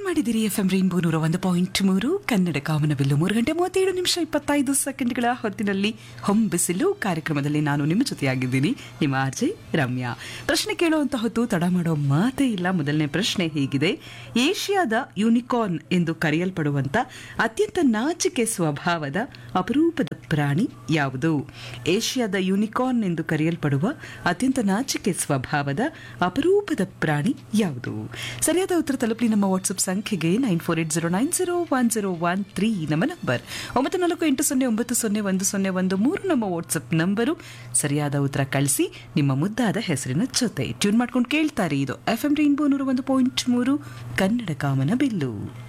ಮಾಡಿದಿರಿ F M rainbow ನೂರ ಒಂದು ಪಾಯಿಂಟ್ ಮೂರು ಕನ್ನಡ ಕಾಮನ ಬಿಲ್ಲು ಮೂರು ಗಂಟೆ ಮೂವತ್ತೇಳು ನಿಮಿಷ ಇಪ್ಪತ್ತೈದು ಸೆಕೆಂಡ್ಗಳ ಹೊತ್ತಿನಲ್ಲಿ ಹೊಂಬಿಸಿಲು ಕಾರ್ಯಕ್ರಮದಲ್ಲಿ ನಾನು ನಿಮ್ಮ ಜೊತೆಯಾಗಿದ್ದೀನಿ ನಿಮ್ಮ ಆರ್ಜೆ ರಮ್ಯಾ ಪ್ರಶ್ನೆ ಕೇಳುವಂತ ಹೊತ್ತು ತಡ ಮಾಡೋ ಮಾತೇ ಇಲ್ಲ ಮೊದಲನೇ ಪ್ರಶ್ನೆ ಹೀಗಿದೆ ಏಷ್ಯಾದ ಯೂನಿಕಾರ್ನ್ ಎಂದು ಕರೆಯಲ್ಪಡುವಂತ ಅತ್ಯಂತ ನಾಚಿಕೆ ಸ್ವಭಾವದ ಅಪರೂಪದ ಪ್ರಾಣಿ ಯಾವುದು ಏಷ್ಯಾದ ಯೂನಿಕಾರ್ನ್ ಎಂದು ಕರೆಯಲ್ಪಡುವ ಅತ್ಯಂತ ನಾಚಿಕೆ ಸ್ವಭಾವದ ಅಪರೂಪದ ಪ್ರಾಣಿ ಯಾವುದು ಸರಿಯಾದ ಉತ್ತರ ತಲುಪಲಿ ನಮ್ಮ ವಾಟ್ಸ್ಆಪ್ ಸಂಖ್ಯೆಗೆ nine four eight zero nine zero one zero one three ನಮ್ಮ ನಂಬರ್ ಒಂಬತ್ತು ನಾಲ್ಕು ಎಂಟು ಸೊನ್ನೆ ಒಂಬತ್ತು ಸೊನ್ನೆ ಒಂದು ಸೊನ್ನೆ ಒಂದು ಮೂರು ನಮ್ಮ ವಾಟ್ಸ್ಆಪ್ ನಂಬರು ಸರಿಯಾದ ಉತ್ತರ ಕಳಿಸಿ ನಿಮ್ಮ ಮುದ್ದಾದ ಹೆಸರಿನ ಜೊತೆ ಟ್ಯೂನ್ ಮಾಡ್ಕೊಂಡು ಕೇಳ್ತಾರೆ ಇದು ಎಫ್ ಎಂ ರೈನ್ಬೋ ನೂರ ಒಂದು ಪಾಯಿಂಟ್ ಮೂರು ಕನ್ನಡ ಕಾಮನ ಬಿಲ್ಲು